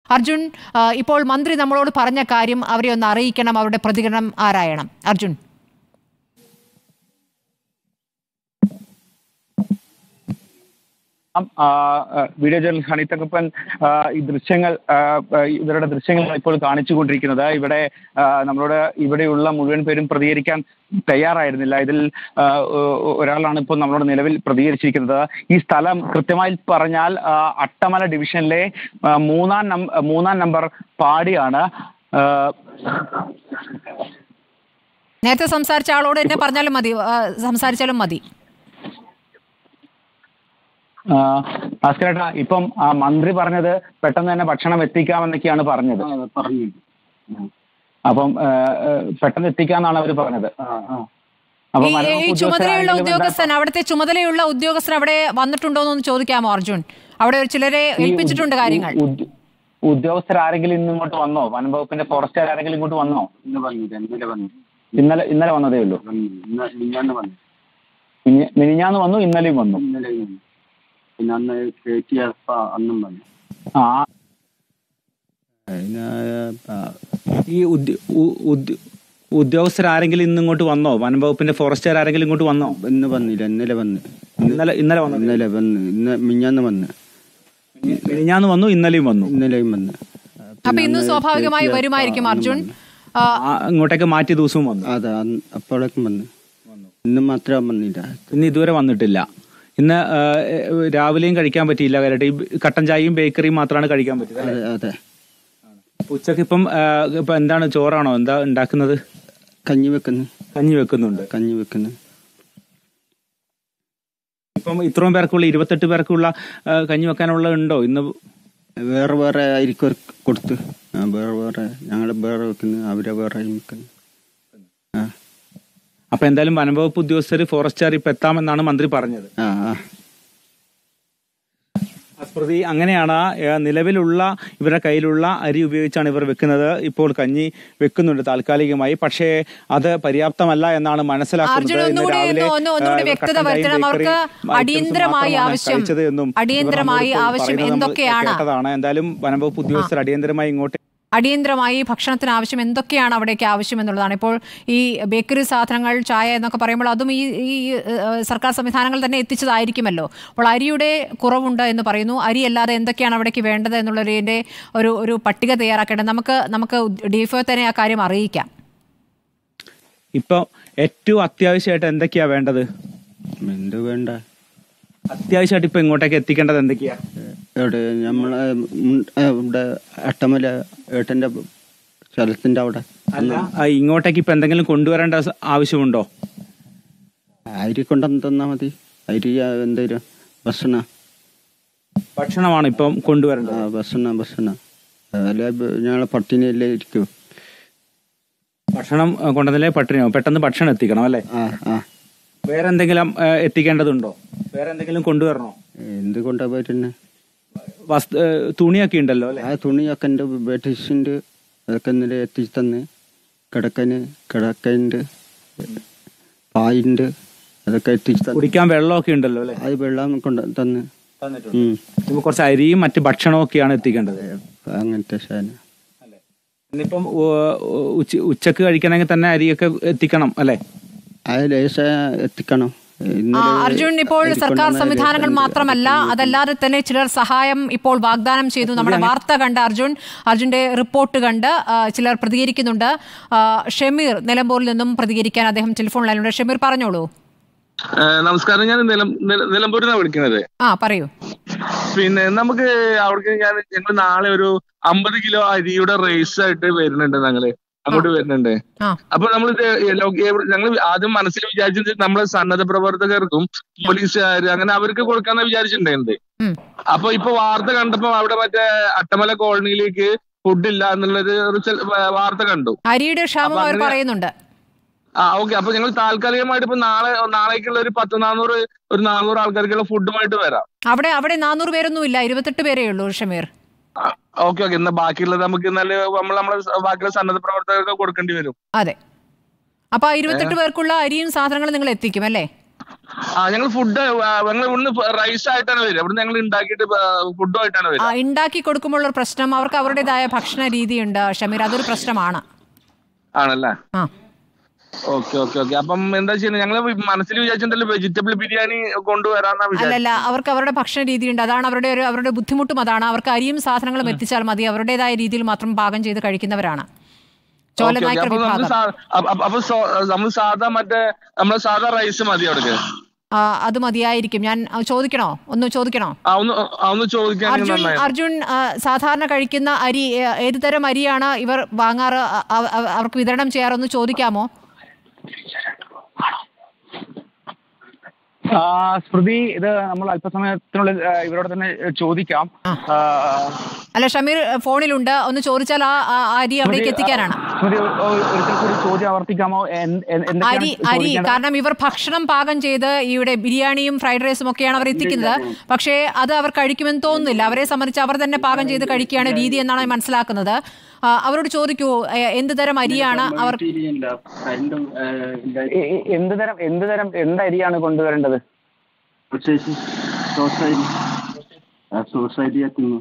അർജുൻ ആ, ഇപ്പോൾ മന്ത്രി നമ്മളോട് പറഞ്ഞ കാര്യം അവരെ ഒന്ന് അറിയിക്കണം അവരുടെ പ്രതികരണം ആരായണം അർജുൻ ആ, ആ, വീഡിയോ ജേർണലിസ്റ്റ് ഹണി തങ്കപ്പൻ ആ, ഈ ദൃശ്യങ്ങൾ ആ, ആ, ഇവരുടെ ദൃശ്യങ്ങൾ ഇപ്പോൾ കാണിച്ചുകൊണ്ടിരിക്കുന്നത് ഇവിടെ ആ, നമ്മളോട് ഇവിടെയുള്ള മുഴുവൻ പേരും പ്രതികരിക്കാൻ തയ്യാറായിരുന്നില്ല ഇതിൽ ആ, ഒ- ഒരാളാണ് ഇപ്പോൾ നമ്മളോട് നിലവിൽ പ്രതികരിച്ചിരിക്കുന്നത് ഈ സ്ഥലം കൃത്യമായി പറഞ്ഞാൽ ആ, അട്ടമല ഡിവിഷനിലെ ആ, മൂന്നാം നം മൂന്നാം നമ്പർ പാടിയാണ് ആ, നേരത്തെ സംസാരിച്ച ആളോട് എന്നെ പറഞ്ഞാലും മതി ആ, സംസാരിച്ചാലും മതി ആ, ഭാസ്കരേട്ടാ ഇപ്പം ആ, മന്ത്രി പറഞ്ഞത് പെട്ടെന്ന് തന്നെ ഭക്ഷണം എത്തിക്കാമെന്നൊക്കെയാണ് പറഞ്ഞത് പറഞ്ഞു അപ്പം ആ, ആ, പെട്ടെന്ന് എത്തിക്കാന്നാണ് അവർ പറഞ്ഞത് അപ്പൊ ഈ- വനവകുപ്പ് ഈ ചുമതലയുള്ള ഉദ്യോഗസ്ഥരാണെങ്കിലും എന്താ- ഉദ്യോഗസ്ഥൻ അവിടുത്തെ ചുമതലയുള്ള ഉദ്യോഗസ്ഥൻ അവിടെ വന്നിട്ടുണ്ടോ എന്നൊന്ന് ചോദിക്കാമോ അർജുൻ അവിടെ ഒരു ചിലരെ ഈ ഏൽപ്പിച്ചിട്ടുണ്ട് ഉദ്യ- കാര്യങ്ങൾ ഉദ്യ- ഉദ്യോഗസ്ഥരാരെങ്കിലും ഇന്ന് ഇങ്ങോട്ട് വന്നോ വനം വകുപ്പിന്റെ ഫോറസ്റ്റുകാർ ആരെങ്കിലും ഇങ്ങോട്ട് വന്നോ ഇന്ന് വന്നില്ല ഇന്നലെ വന്നു ഇന്നലെ ഇന്നലെ വന്നതേ ഉള്ളൂ വന്നു ഇന്ന് മിഞ്ഞാന്ന് വന്നു മിനി- മിനിഞ്ഞാന്ന് വന്നു ഇന്നലെയും വന്നു ഇന്നലെ വന്നു പിന്നെ അന്ന് കയറ്റിയപ്പ അന്നും വന്നു ആ ഈ ഉദ്യ- ഉ- ഉദ്യ- ഉദ്യോഗസ്ഥരാരെങ്കിലും ഇന്ന് ഇങ്ങോട്ട് വന്നോ വനം വകുപ്പിന്റെ ഫോറസ്റ്റുകാർ ആരെങ്കിലും ഇങ്ങോട്ട് വന്നോ ഇന്ന് വന്നില്ല ഇന്നലെ വന്ന് ഇന്നലെ ഇന്നലെ വന്നു ഇന്നലെ വന്ന് ഇന്ന് മിഞ്ഞാന്ന് വന്ന് മിനിഞ്ഞാന്ന് വന്നു ഇന്നലെയും വന്നു ഇന്നലെയും വന്ന് അപ്പൊ ഇന്ന് സ്വാഭാവികമായി വരുമായിരിക്കും അർജുൻ ആ, ആ, ഇങ്ങോട്ടേക്ക് മാറ്റിയ ദിവസവും വന്നു അതെ അന്ന് അപ്പോഴേക്കും വന്ന് ഇന്ന് മാത്രം വന്നില്ല ഇന്ന് ഇതുവരെ വന്നിട്ടില്ല ഇന്ന് ആ, ഏ, രാവിലെയും കഴിക്കാൻ പറ്റിയില്ല കാര്യമായിട്ട് ഈ കട്ടൻ ചായയും ബേക്കറിയും മാത്രമാണ് കഴിക്കാൻ പറ്റിയത് അതെ അതെ അപ്പൊ ഉച്ചക്ക് ഇപ്പം ആ, ഇപ്പൊ എന്താണ് ചോറാണോ എന്താ ഉണ്ടാക്കുന്നത് കഞ്ഞി വെക്കുന്നു കഞ്ഞി വെക്കുന്നുണ്ട് കഞ്ഞി വെക്കുന്നു ഇപ്പം ഇത്രയും പേർക്കുള്ള ഇരുപത്തെട്ട് പേർക്കുള്ള ആ, കഞ്ഞി വെക്കാനുള്ള ഉണ്ടോ ഇന്ന് വേറെ വേറെ ആയിരിക്കും അവർക്ക് കൊടുത്ത് ആ, വേറെ വേറെ ഞങ്ങൾ വേറെ വെക്കുന്നു അവരെ വേറെ വെക്കുന്നു ആ അപ്പൊ എന്തായാലും വനംവകുപ്പ് ഉദ്യോഗസ്ഥർ ഫോറസ്റ്റുകാർ ഇപ്പൊ എത്താമെന്നാണ് മന്ത്രി പറഞ്ഞത് ആ ആ സ്മൃതി അങ്ങനെയാണ് ഏ, നിലവിലുള്ള ഇവരുടെ കയ്യിലുള്ള അരി ഉപയോഗിച്ചാണ് ഇവർ വെക്കുന്നത് ഇപ്പോൾ കഞ്ഞി വെക്കുന്നുണ്ട് താൽക്കാലികമായി പക്ഷേ അത് പര്യാപ്തമല്ല എന്നാണ് മനസ്സിലാക്കുന്നത് അർജുൻ ഇന്ന് ഒന്നുകൂടി രാവിലെ, ഒന്ന് ഒന്ന് ഒന്നുകൂടി ഏ, വ്യക്തത കട്ടൻ ചായയും വരുത്തണം അവർക്ക് ബേക്കറിയും അടിയന്തരമായി മാത്രമാണ് ആവശ്യം കഴിച്ചത് എന്നും ഇവർ അടിയന്തരമായി നമ്മളോട് ആവശ്യം പറയുന്നത് നമ്മൾ എന്തൊക്കെയാണ് കേട്ടതാണ് എന്തായാലും വനംവകുപ്പ് ഉദ്യോഗസ്ഥർ അടിയന്തരമായി ഇങ്ങോട്ട് അടിയന്തരമായി ഭക്ഷണത്തിന് ആവശ്യം എന്തൊക്കെയാണ് അവിടേക്ക് ആവശ്യം എന്നുള്ളതാണ് ഇപ്പോൾ ഈ ബേക്കറി സാധനങ്ങൾ ചായ എന്നൊക്കെ പറയുമ്പോൾ അതും ഈ ഈ ഏഹ്, സർക്കാർ സംവിധാനങ്ങൾ തന്നെ എത്തിച്ചതായിരിക്കുമല്ലോ അപ്പോൾ അരിയുടെ കുറവുണ്ട് എന്ന് പറയുന്നു അരി അല്ലാതെ എന്തൊക്കെയാണ് അവിടേക്ക് വേണ്ടത് എന്നുള്ളതിൻ്റെ ഒരു ഒരു പട്ടിക തയ്യാറാക്കേണ്ടത് നമുക്ക് നമുക്ക് ഡിഎഫ്ഒ തന്നെ ആ കാര്യം അറിയിക്കാം ഇപ്പൊ ഏറ്റവും അത്യാവശ്യമായിട്ട് എന്തൊക്കെയാ വേണ്ടത് എന്ത് വേണ്ട അത്യാവശ്യമായിട്ട് ഇപ്പൊ ഇങ്ങോട്ടേക്ക് എത്തിക്കേണ്ടത് എന്തൊക്കെയാ എവിടെ നമ്മളെ ഉം, ഏ, ഇവിടെ അട്ടമല ഏട്ടന്റെ സ്ഥലത്തിന്റെ അവിടെ അല്ല ആ, ഇങ്ങോട്ടേക്ക് ഇപ്പൊ എന്തെങ്കിലും കൊണ്ടുവരേണ്ട സ- ആവശ്യമുണ്ടോ അരി കൊണ്ടുവന്ന് തന്നാ മതി അരി ആ, എന്തേലും ഭക്ഷണ ഭക്ഷണമാണ് ഇപ്പം കൊണ്ടുവരേണ്ടത് ആ ഭക്ഷണ ഭക്ഷണ അല്ലെ ഞങ്ങളെ പട്ടിണിയല്ലേ ഇരിക്കൂ ഭക്ഷണം ആ, കൊണ്ടുവന്നില്ലേ പട്ടിണിയോ പെട്ടെന്ന് ഭക്ഷണം എത്തിക്കണം അല്ലേ ആ ആ വേറെ എന്തെങ്കിലും ആ, എത്തിക്കേണ്ടതുണ്ടോ വേറെ എന്തെങ്കിലും കൊണ്ടുവരണോ എന്ത് കൊണ്ടാ പറ്റുന്നെ വസ്തു ഏ, തുണിയൊക്കെ ഉണ്ടല്ലോ അല്ലെ ആ തുണിയൊക്കെ എൻ്റെ ബെഡ്ഷീറ്റ് അതൊക്കെ ഇന്നലെ എത്തിച്ച് തന്ന് കിടക്കന് കിടക്കുണ്ട് പായുണ്ട് അതൊക്കെ എത്തിച്ച് തന്ന് കുടിക്കാൻ വെള്ളമൊക്കെ ഉണ്ടല്ലോ അല്ലെ അത് വെള്ളം കൊണ്ട് തന്ന് ഉം. ഇപ്പൊ കുറച്ച് അരിയും മറ്റ് ഭക്ഷണവും ഒക്കെയാണ് എത്തിക്കേണ്ടത് അങ്ങനത്തെ സാധനം ഇന്നിപ്പം ഉ- ഉ- ഉച്ച- ഉച്ചക്ക് കഴിക്കണമെങ്കിൽ തന്നെ അരിയൊക്കെ എത്തിക്കണം അല്ലെ അത് ലേശ എത്തിക്കണം ആ, ഇന്നലെ അർജുൻ ഇപ്പോൾ അരി സർക്കാർ കൊണ്ടുവന്ന സംവിധാനങ്ങൾ ലേശം മാത്രമല്ല അതല്ലാതെ തന്നെ ചിലർ സഹായം ഇപ്പോൾ വാഗ്ദാനം ചെയ്തു നമ്മുടെ വാർത്ത കണ്ട് അർജുൻ അർജുന്റെ റിപ്പോർട്ട് കണ്ട് ആ, ചിലർ പ്രതികരിക്കുന്നുണ്ട് ആ, ഷമീർ നിലമ്പൂരിൽ നിന്നും പ്രതികരിക്കാൻ അദ്ദേഹം ടെലിഫോൺ ലൈനിലുണ്ട് ഷമീർ പറഞ്ഞോളൂ ഏഹ് നമസ്കാരം ഞാൻ നിലം നില- നിലമ്പൂരിന്നാണ് വിളിക്കുന്നത് ആ പറയൂ പിന്നെ നമുക്ക് അവിടേക്ക് ഞാൻ ഞങ്ങൾ നാളെ ഒരു അമ്പത് കിലോ അരിയുടെ റേസ് ആയിട്ട് വരുന്നുണ്ട് ഞങ്ങള് അങ്ങോട്ട് വരുന്നുണ്ട് ആ അപ്പൊ നമ്മൾ ഞങ്ങൾ ആദ്യം മനസ്സിൽ വിചാരിച്ചത് നമ്മളെ സന്നദ്ധ പ്രവർത്തകർക്കും പോലീസുകാർ അങ്ങനെ അവർക്ക് കൊടുക്കാന്നാ വിചാരിച്ചിട്ടുണ്ടായിരുന്നത് ഉം. അപ്പൊ ഇപ്പൊ വാർത്ത കണ്ടപ്പോ അവിടെ മറ്റേ അട്ടമല കോളനിയിലേക്ക് ഫുഡ് ഇല്ല എന്നുള്ളത് ഒരു ചെല- വാർത്ത കണ്ടു അരിയുടെ ക്ഷാമം അപ്പൊ അവർ അങ്ങനെ- പറയുന്നുണ്ട് ആ ഓക്കെ അപ്പൊ ഞങ്ങൾ താൽക്കാലികമായിട്ട് ഇപ്പൊ നാളെ നാളേക്കുള്ള ഒരു പത്ത് നാനൂറ് ഒരു നാനൂറ് ആൾക്കാർക്കുള്ള ഫുഡുമായിട്ട് വരാം അവിടെ അവിടെ നാനൂറ് പേരൊന്നും ഇല്ല ഇരുപത്തെട്ട് പേരേ ഉള്ളൂ ഷമീർ ഓക്കെ ഓക്കെ എന്നാ ബാക്കിയുള്ളത് നമുക്ക് നല്ല നമ്മൾ നമ്മളെ ബാക്കിയുള്ള സന്നദ്ധ പ്രവർത്തകർക്ക് കൊടുക്കേണ്ടി വരും അതെ അപ്പൊ ആ ഇരുപത്തെട്ട് പേർക്കുള്ള അരിയും സാധനങ്ങളും നിങ്ങൾ എത്തിക്കും അല്ലേ ആ ഞങ്ങൾ ഫുഡ് ഞങ്ങൾ ഇവിടുന്ന് റൈസ് ആയിട്ടാണ് വരിക ഇവിടുന്ന് ഞങ്ങൾ ഉണ്ടാക്കിയിട്ട് ഫുഡുമായിട്ടാണ് ആ, വരിക ഉണ്ടാക്കി കൊടുക്കുമ്പോൾ ഒരു പ്രശ്നം അവർക്ക് അവരുടേതായ ഭക്ഷണ രീതിയുണ്ട് ഷമീർ അതൊരു പ്രശ്നമാണ് ആണല്ലേ ആ ഓക്കെ ഓക്കെ ഓക്കെ അപ്പം എന്താ ചെയ്യുന്നത് ഞങ്ങൾ മനസ്സിൽ വിചാരിച്ചിട്ടുണ്ടല്ലോ വെജിറ്റബിൾ ബിരിയാണി കൊണ്ടുവരാന്നാ വിചാരിച്ചത് അല്ലല്ല അവർക്ക് അവരുടെ ഭക്ഷണ രീതിയുണ്ട് അതാണ് അവരുടെ ഒരു അവരുടെ ബുദ്ധിമുട്ടും അതാണ് അവർക്ക് അരിയും സാധനങ്ങളും എത്തിച്ചാൽ മതി അവരുടേതായ രീതിയിൽ മാത്രം പാകം ചെയ്ത് കഴിക്കുന്നവരാണ് ഓക്കെ, ഓക്കെ. ചോലനായ്ക്കർ അപ്പൊ നമ്മള് വിഭാഗം സാ- അപ്പൊ- അപ്പൊ- അപ്പൊ സോ- നമ്മൾ സാധാ മറ്റേ നമ്മളെ സാധാ റൈസ് മതി അവിടെ ആ, അത് മതിയായിരിക്കും ഞാൻ ആ, ചോദിക്കണോ ഒന്ന് ചോദിക്കണോ ആ ഒന്ന് ആ ഒന്ന് ചോദിക്കുകയാണെങ്കിൽ അർജുൻ നന്നായി അർജുൻ ആ, സാധാരണ കഴിക്കുന്ന അരി ഏ, ഏത് തരം അരിയാണ് ഇവർ വാങ്ങാറ് അ- അ- അ- അവർക്ക് വിതരണം ചെയ്യാറൊന്ന് ചോദിക്കാമോ ആ, സ്മൃതി ഇത് നമ്മൾ അല്പസമയത്തിനുള്ളിൽ ആ, ഇവരോട് തന്നെ ചോദിക്കാം ആ, അല്ല ഷമീർ ഫോണിലുണ്ട് ഒന്ന് ചോദിച്ചാൽ ആ ആ അരി അവിടേക്ക് സ്മൃതി, എത്തിക്കാനാണ് ആ, സ്മൃതി ഒ- ഒ- ഒരിക്കൽ കൂടി ചോദ്യം ആവർത്തിക്കാമോ എന്ത്- എന്ത്- എന്തൊക്കെയാണ് അരി അരി ചോദിക്കേണ്ടത്? കാരണം ഇവർ ഭക്ഷണം പാകം ചെയ്ത് ഇവിടെ ബിരിയാണിയും ഫ്രൈഡ് റൈസും ഒക്കെയാണ് അവർ എത്തിക്കുന്നത് പക്ഷേ അത് അവർ കഴിക്കുമെന്ന് തോന്നുന്നില്ല അവരെ സംബന്ധിച്ച് അവർ തന്നെ പാകം ചെയ്ത് കഴിക്കുകയാണ് രീതി എന്നാണ് ഞാൻ മനസ്സിലാക്കുന്നത് ആ, അവരോട് ചോദിക്കൂ എ, എന്ത് തരം അരിയാണ് അവർ എ- എ- എന്ത് തരം എന്ത് തരം എന്ത് അരിയാണ് കൊണ്ടുവരേണ്ടത് സോസൈരി ആ സോസൈരി എത്തുന്നു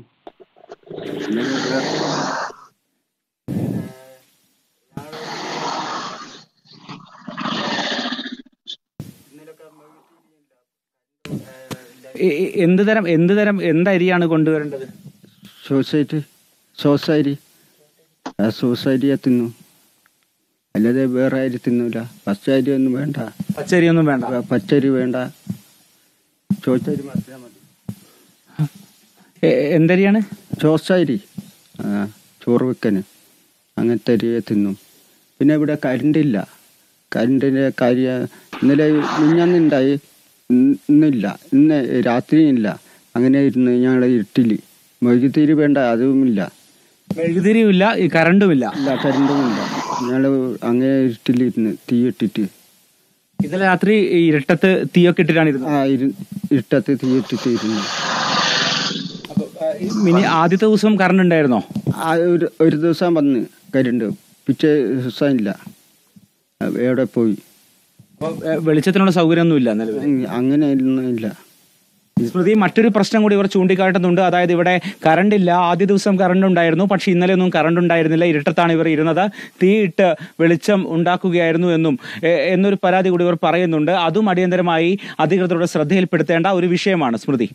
എ- എ- എന്ത് തരം എന്ത് തരം എന്ത് അരിയാണ് കൊണ്ടുവരേണ്ടത് സോസൈറ്റി സോസൈരി ആ സോസൈരി എത്തുന്നു അല്ലാതെ വേറെ അരി തിന്നൂല പച്ച അരി ഒന്നും വേണ്ട പച്ചരിയൊന്നും വേണ്ട ആ, പച്ചരി വേണ്ട ചോച്ചരി മാത്രമേ മതി എ- എന്തരിയാണ് ചോസരി ആ ചോറ് വെക്കന് അങ്ങനത്തെ അരി തിന്നും പിന്നെ ഇവിടെ കരണ്ടില്ല കരണ്ടിൻ്റെ കാര്യം ഇന്നലെ മിഞ്ഞന്നുണ്ടായി ഇന്ന് ഇന്നില്ല ഇന്ന് രാത്രിയില്ല അങ്ങനെ ഇരുന്ന് ഞങ്ങൾ ഇരുട്ടിൽ മെഴുകുതിരി വേണ്ട അതുമില്ല മെഴുകുതിരിയുമില്ല ഈ കറണ്ടുമില്ല ഇല്ല കരണ്ടുമില്ല ഞങ്ങൾ അങ്ങനെ ഇരുട്ടിലിരുന്ന് തീ ഇട്ടിട്ട് ഇന്നലെ രാത്രി ഈ ഇരുട്ടത്ത് തീയൊക്കെ ഇട്ടിട്ടാണ് ഇരുന്നത് ആ ഇരു ഇരുട്ടത്ത് തീ ഇട്ടിട്ട് ഇരുന്നു മിനി ആദ്യത്തെ ദിവസം കറണ്ട് ഉണ്ടായിരുന്നോ ആ ഒരു ഒരു ദിവസം വന്ന് കരണ്ട് പിറ്റേ ദിവസം ഇല്ല എവിടെ പോയി അപ്പൊ, എ, വെളിച്ചത്തിനുള്ള സൗകര്യമൊന്നുമില്ല നിലവിൽ ഉം, അങ്ങനെ ഒന്നും ഇല്ല സ്മൃതി മറ്റൊരു പ്രശ്നം കൂടി ഇവർ ചൂണ്ടിക്കാട്ടുന്നുണ്ട് അതായത് ഇവിടെ കറണ്ട് ഇല്ല ആദ്യ ദിവസം കറണ്ട് ഉണ്ടായിരുന്നു പക്ഷെ ഇന്നലെ ഒന്നും കറണ്ട് ഉണ്ടായിരുന്നില്ല ഇരുട്ടത്താണ് ഇവർ ഇരുന്നത് തീയിട്ട് വെളിച്ചം ഉണ്ടാക്കുകയായിരുന്നു എന്നും എ, എന്നൊരു പരാതി കൂടി ഇവർ പറയുന്നുണ്ട് അതും അടിയന്തരമായി അധികൃതരുടെ ശ്രദ്ധയിൽപ്പെടുത്തേണ്ട ഒരു വിഷയമാണ് സ്മൃതി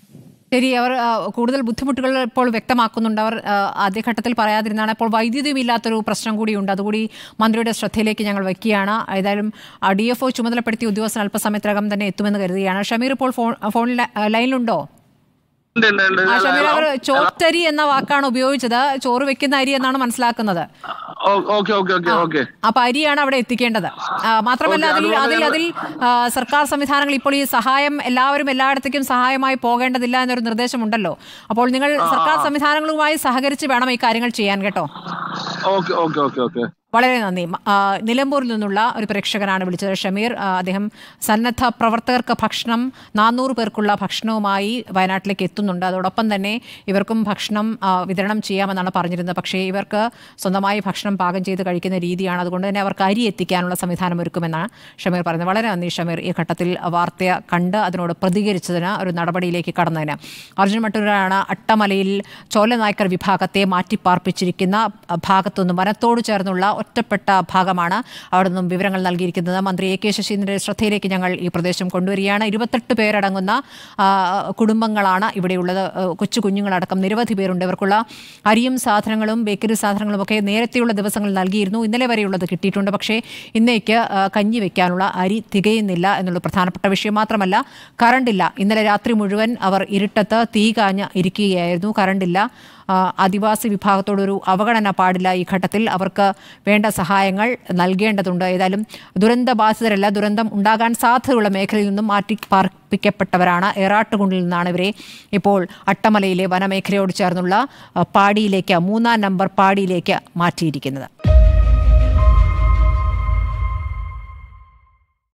ശരി അവർ ആ, കൂടുതൽ ബുദ്ധിമുട്ടുകൾ ഇപ്പോൾ വ്യക്തമാക്കുന്നുണ്ട് അവർ ആ, ആദ്യഘട്ടത്തിൽ പറയാതിരുന്നാണ് ഇപ്പോൾ വൈദ്യുതിയും ഇല്ലാത്തൊരു പ്രശ്നം കൂടിയുണ്ട് അതുകൂടി മന്ത്രിയുടെ ശ്രദ്ധയിലേക്ക് ഞങ്ങൾ വയ്ക്കുകയാണ് ഏതായാലും ഡി എഫ് ഒ ചുമതലപ്പെടുത്തിയ ഉദ്യോഗസ്ഥൻ അല്പസമയത്തിനകം തന്നെ എത്തുമെന്ന് കരുതുകയാണ് ഷമീർ ഇപ്പോൾ ഫോൺ ഫോണിൽ ലൈനിലുണ്ടോ ഉണ്ട്, ഉണ്ട്, ഉണ്ട്. ആ ഷമീർ അവർ ചോത്തരി എന്ന വാക്കാണ് ഉപയോഗിച്ചത് ചോറ് വെക്കുന്ന അരി എന്നാണ് മനസ്സിലാക്കുന്നത് ഓ- ഓക്കെ ഓക്കെ ഓക്കെ ഓക്കെ അപ്പൊ അരിയാണ് അവിടെ എത്തിക്കേണ്ടത് ആ, മാത്രമല്ല ഓക്കേ, അതിൽ അതുപോലെ അതിൽ അതിൽ ആ, സർക്കാർ സംവിധാനങ്ങൾ ഇപ്പോൾ ഈ സഹായം എല്ലാവരും എല്ലായിടത്തേക്കും സഹായമായി പോകേണ്ടതില്ല എന്നൊരു നിർദ്ദേശമുണ്ടല്ലോ അപ്പോൾ നിങ്ങൾ സർക്കാർ സംവിധാനങ്ങളുമായി സഹകരിച്ച് വേണം ഈ കാര്യങ്ങൾ ചെയ്യാൻ കേട്ടോ ഓക്കെ ഓക്കെ ഓക്കെ ഓക്കെ വളരെ നന്ദി മ- ആ, നിലമ്പൂരിൽ നിന്നുള്ള ഒരു പ്രേക്ഷകനാണ് വിളിച്ചത് ഷമീർ ആ, അദ്ദേഹം സന്നദ്ധ പ്രവർത്തകർക്ക് ഭക്ഷണം നാനൂറ് പേർക്കുള്ള ഭക്ഷണവുമായി വയനാട്ടിലേക്ക് എത്തുന്നുണ്ട് അതോടൊപ്പം തന്നെ ഇവർക്കും ഭക്ഷണം ആ, വിതരണം ചെയ്യാമെന്നാണ് പറഞ്ഞിരുന്നത് പക്ഷേ ഇവർക്ക് സ്വന്തമായി ഭക്ഷണം പാകം ചെയ്ത് കഴിക്കുന്ന രീതിയാണ് അതുകൊണ്ട് തന്നെ അവർക്ക് അരി എത്തിക്കാനുള്ള സംവിധാനം ഒരുക്കുമെന്നാണ് ഷമീർ പറയുന്നത് വളരെ നന്ദി ഷമീർ ഈ ഘട്ടത്തിൽ വാർത്ത കണ്ട് അതിനോട് പ്രതികരിച്ചതിന് ഒരു നടപടിയിലേക്ക് കടന്നതിന് അർജുൻ മട്ടൂരാണ് അട്ടമലയിൽ ചോലനായ്ക്കർ വിഭാഗത്തെ മാറ്റിപ്പാർപ്പിച്ചിരിക്കുന്ന ഭാഗത്തുനിന്നും വനത്തോട് ചേർന്നുള്ള ഒറ്റപ്പെട്ട ഭാഗമാണ് അവിടെ നിന്നും വിവരങ്ങൾ നൽകിയിരിക്കുന്നത് മന്ത്രി എ കെ ശശീന്ദ്രന്റെ ശ്രദ്ധയിലേക്ക് ഞങ്ങൾ ഈ പ്രദേശം കൊണ്ടുവരികയാണ് ഇരുപത്തെട്ട് പേരടങ്ങുന്ന ആ, കുടുംബങ്ങളാണ് ഇവിടെയുള്ളത് ആ, കൊച്ചു കുഞ്ഞുങ്ങളടക്കം നിരവധി പേരുണ്ട് ഇവർക്കുള്ള അരിയും സാധനങ്ങളും ബേക്കറി സാധനങ്ങളും ഒക്കെ നേരത്തെയുള്ള ദിവസങ്ങളിൽ നൽകിയിരുന്നു ഇന്നലെ വരെയുള്ളത് കിട്ടിയിട്ടുണ്ട് പക്ഷേ ഇന്നേക്ക് ആ, കഞ്ഞി വെക്കാനുള്ള അരി തികയുന്നില്ല എന്നുള്ള പ്രധാനപ്പെട്ട വിഷയം മാത്രമല്ല കറണ്ടില്ല ഇന്നലെ രാത്രി മുഴുവൻ അവർ ഇരുട്ടത്ത് തീ കാഞ്ഞ് ഇരിക്കുകയായിരുന്നു കറണ്ടില്ല ആ, ആദിവാസി വിഭാഗത്തോടൊരു അവഗണന പാടില്ല ഈ ഘട്ടത്തിൽ അവർക്ക് വേണ്ട സഹായങ്ങൾ നൽകേണ്ടതുണ്ട് ഏതായാലും ദുരന്തബാധിതരല്ല ദുരന്തം ഉണ്ടാകാൻ സാധ്യതയുള്ള മേഖലയിൽ നിന്നും മാറ്റി പാർപ്പിക്കപ്പെട്ടവരാണ് ഏറാട്ടുകുണ്ടിൽ നിന്നാണ് ഇവരെ ഇപ്പോൾ അട്ടമലയിലെ വനമേഖലയോട് ചേർന്നുള്ള ആ, പാടിയിലേക്ക് മൂന്നാം നമ്പർ പാടിയിലേക്ക് മാറ്റിയിരിക്കുന്നത്